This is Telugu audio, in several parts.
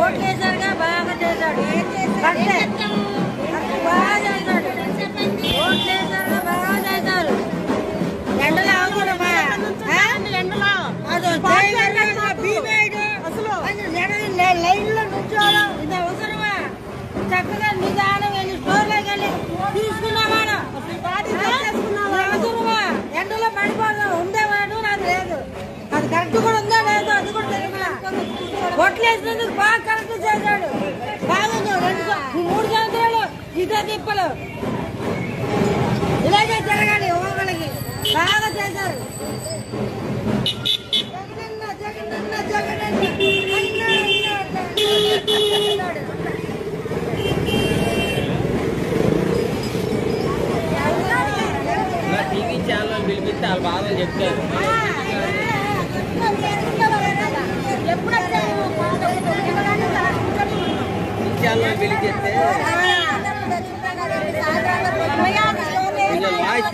ఓట్లేసారుగా బాగా చేశాడు అంతే బాగా చేశాడు ఓట్లేసారుగా బాగా చేశారు ఎండలో అవసరమా ఎండలో అది అసలు లైన్లో నుంచోవడం ఇది అవసరమా చక్కగా నిదానం వెళ్ళి స్టోర్లోకి వెళ్ళి తీసుకున్నావాడు అవసరమా ఎండలో పడిపోదు ఉండేవాడు నాకు లేదు అది కరెక్ట్ కూడా ఉందా లేదో అది కూడా తెలియదులా కొట్లేసినందుకు బాగా కరెక్ట్ చేశాడు బాగా రెండు సం- ఈ మూడు సంవత్సరాలు ఇదే తిప్పలు ఇలాగే జరగాలి ఓగలకి బాగా చేశారు జగనన్న, జగనన్న, జగనన్న, అన్న, అన్న, అన్నాడు. నా టీవీ ఛానల్ పిలిపిస్తే వాళ్ళ బాధలు చెప్తారు ఈ ఛానల్ పిలిచేస్తే వీళ్ళ వాయిస్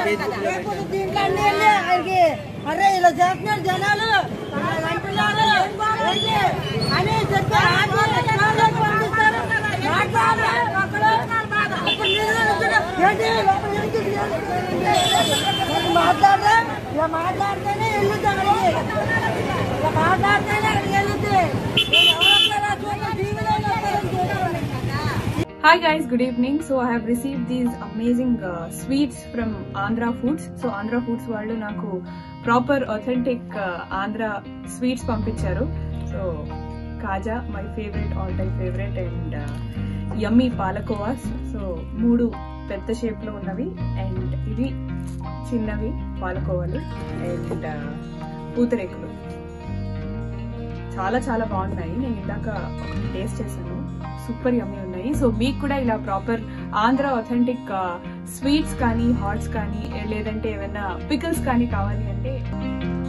అరే ఇలా చేస్తున్నారు జనాలు అంటున్నారు ఏంటి? అని చెప్పి ఆత్మహత్య పంపిస్తారు మాట్లాడరు ఒకడు. అప్పుడు నేను అనుకున్నా, ఏంటి లోపల ఏంటి? ఏంటి? మాట్లాడరా ఇలా మాట్లాడితేనే వెళ్ళుతాను ఇలా మాట్లాడితేనే అక్కడికి వెళ్ళుతుంది ఎవరొస్తారా చూడండి టీవీలో చూడండి Hi guys, good evening. So I have received these amazing uh, sweets from Andhra Foods. So Andhra Foods వాళ్ళు నాకు ప్రాపర్ అథెంటిక్ ఆంధ్ర స్వీట్స్ పంపించారు so kaja my favourite all time favourite and yummy పాలకోవాస్ సో మూడు పెద్ద షేప్ లో ఉన్నవి అండ్ ఇవి చిన్నవి పాలకోవాలు అండ్ పూతరేకులు చాలా చాలా బాగున్నాయి నేను ఇందాక ఒకటి టేస్ట్ చేశాను సూపర్ యమ్మీ ఉన్నాయి సో మీకు కూడా ఇలా ప్రాపర్ ఆంధ్ర అథెంటిక్ స్వీట్స్ కానీ హాట్స్ కానీ లేదంటే ఏమైనా పికల్స్ కానీ కావాలి అంటే